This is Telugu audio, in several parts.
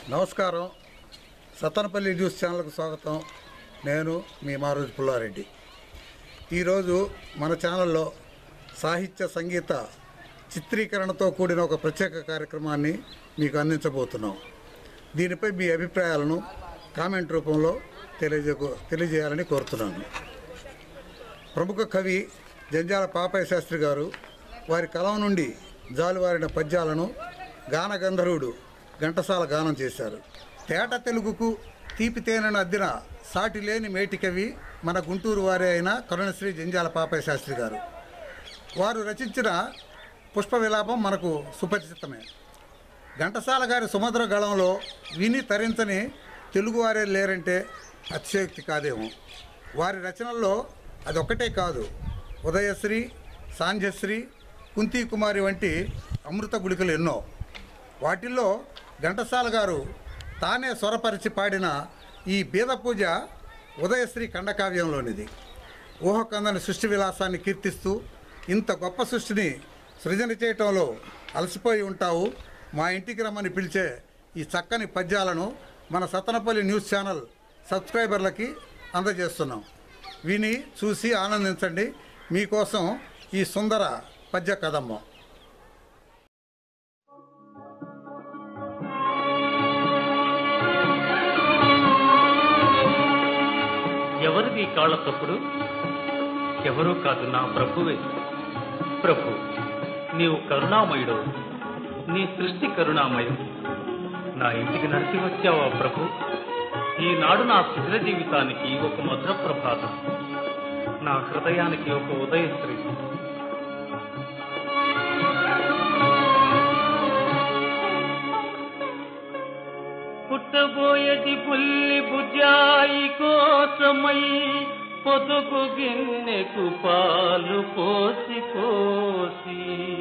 నమస్కారం సత్తనపల్లి న్యూస్ ఛానల్కు స్వాగతం నేను మీ మారోజు పుల్లారెడ్డి ఈరోజు మన ఛానల్లో సాహిత్య సంగీత చిత్రీకరణతో కూడిన ఒక ప్రత్యేక కార్యక్రమాన్ని మీకు అందించబోతున్నాం దీనిపై మీ అభిప్రాయాలను కామెంట్ రూపంలో తెలియజే తెలియజేయాలని కోరుతున్నాను ప్రముఖ కవి జంజాల పాపయ్య శాస్త్రి గారు వారి కలం నుండి జాలువారిన పద్యాలను గాన గంధర్వుడు ఘంటసాల గానం చేశారు తేట తెలుగుకు తీపి తేనెను అద్దిన సాటి లేని మేటి కవి మన గుంటూరు వారే అయిన కరుణశ్రీ జంజాల పాపయ్య శాస్త్రి గారు వారు రచించిన పుష్ప విలాపం మనకు సుపరిచితమే ఘంటసాల గారి సుమధుర గళంలో విని తరించని తెలుగువారే లేరంటే అతిశయోక్తి కాదేమో వారి రచనల్లో అదొక్కటే కాదు ఉదయశ్రీ సాంధ్యశ్రీ కుంతీ కుమారి వంటి అమృత గుళికలు ఎన్నో వాటిల్లో ఘంటసాల గారు తానే స్వరపరిచి పాడిన ఈ బీద పూజ ఉదయశ్రీ ఖండకావ్యంలోనిది ఊహకందని సృష్టి విలాసాన్ని కీర్తిస్తూ ఇంత గొప్ప సృష్టిని సృజన చేయటంలో అలసిపోయి ఉంటావు మా ఇంటికి రమ్మని పిలిచే ఈ చక్కని పద్యాలను మన సత్తనపల్లి న్యూస్ ఛానల్ సబ్స్క్రైబర్లకి అందజేస్తున్నాం విని చూసి ఆనందించండి మీకోసం ఈ సుందర పద్య కదమ్మ ఎవరిది ఈ కాళ్ళ తప్పుడు ఎవరూ కాదు నా ప్రభువే ప్రభు నీవు కరుణామయుడు నీ సృష్టి కరుణామయం నా ఇంటికి నడిచి వచ్చావా ప్రభు ఈనాడు నా శిథిర జీవితానికి ఒక మధుర ప్రభాతం నా హృదయానికి ఒక ఉదయశ్రీ పుట్టబోయేది పుల్లి బుజాయి కోసమై పొదుగు గిన్నెకు పాలు పోసి పోసి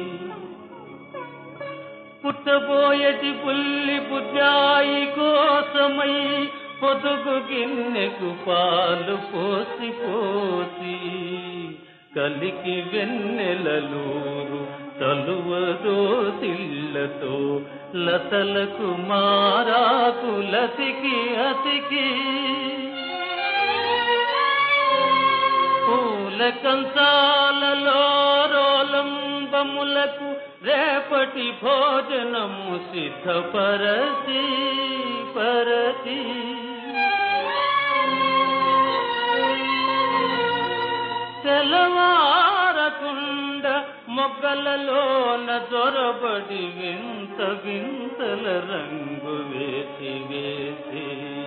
పుట్టబోయేది పుల్లి బుజాయి కోసమై పొదుగు గిన్నెకు పాలు పోసి పోసి కలికి వెన్నెలలూరు తలువదో తిల్లతో లతలకు మారాకు లతికి అతికి పూల కంచాలలో రోలంబములకు రేపటి భోజనము సిద్ధపరచి పరచి తెలవారకుండ మొగ్గలలోన దొరబడి వింత వింతల రంగు వేసి వేసి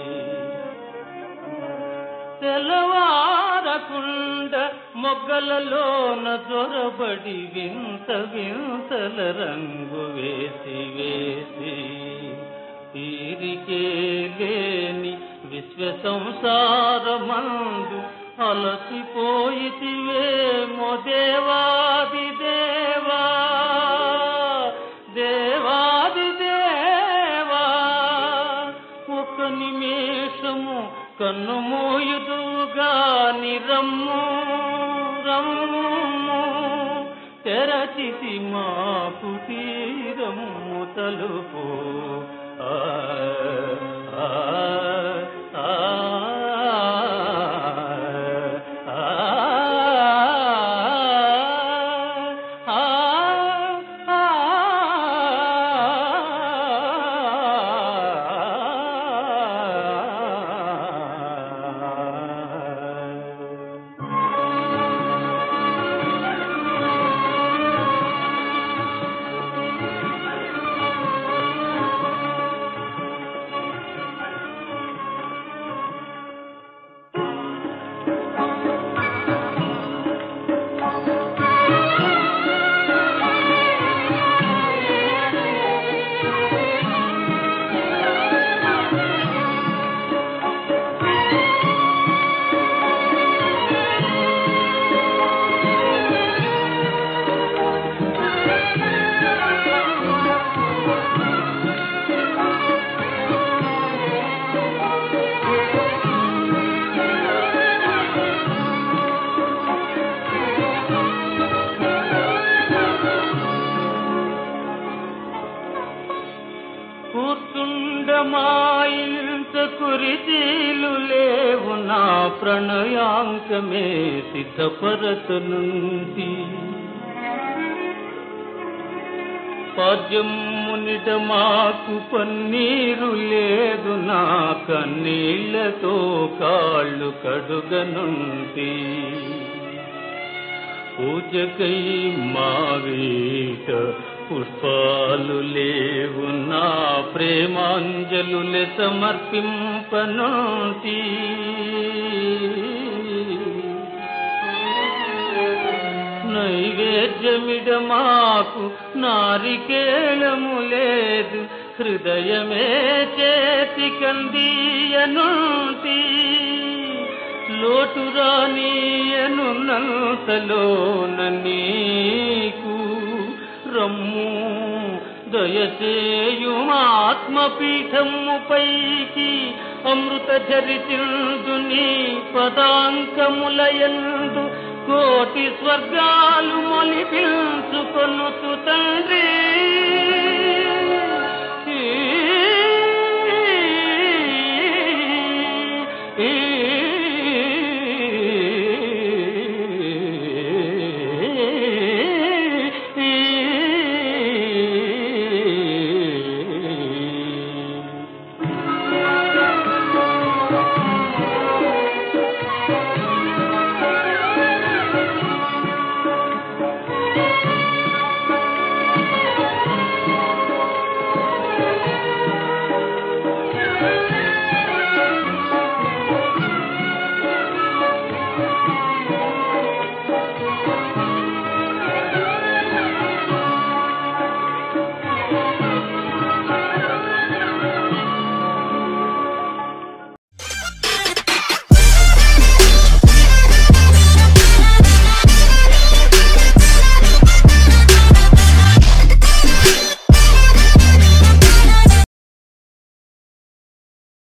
తెలవారకుండ మొగ్గలలోన దొరబడి వింత వింతల రంగు వేసి వేసి తీరికే లేని విశ్వ సంసారమందు అలసిపోయితివేమో దేవాది దేవా దేవాది దేవా ఒక నిమేషము కన్ను మోయుదుగా నిరమ్ము రమ్ము తెరచితి మాపు తీరము తలుపు ఆ ఆ ఆ కూర్చుండమాయింత కురితీలు లేవు నా ప్రణయాంకమే సిద్ధపరతనుంటి పద్యమునిట మాకు పన్నీరు లేదు నా కన్నీళ్లతో కాళ్ళు కడుగనుంటి పూజకై మావీట పుష్పాలు లేవు నా ప్రేమాంజలులె సమర్పింపనుంటి నైవేద్యమిడ మాకు నారికేళము లేదు హృదయమే చేతి కందీయనుంటి లోటు రానియనున్నంతలోన నీకు రమ్ము దయచేయుమాత్మపీఠము పైకి అమృత చరితిందు నీ పదాంకములయందు కోటి స్వర్గాలు మొలిపించుకొనుతు తండ్రి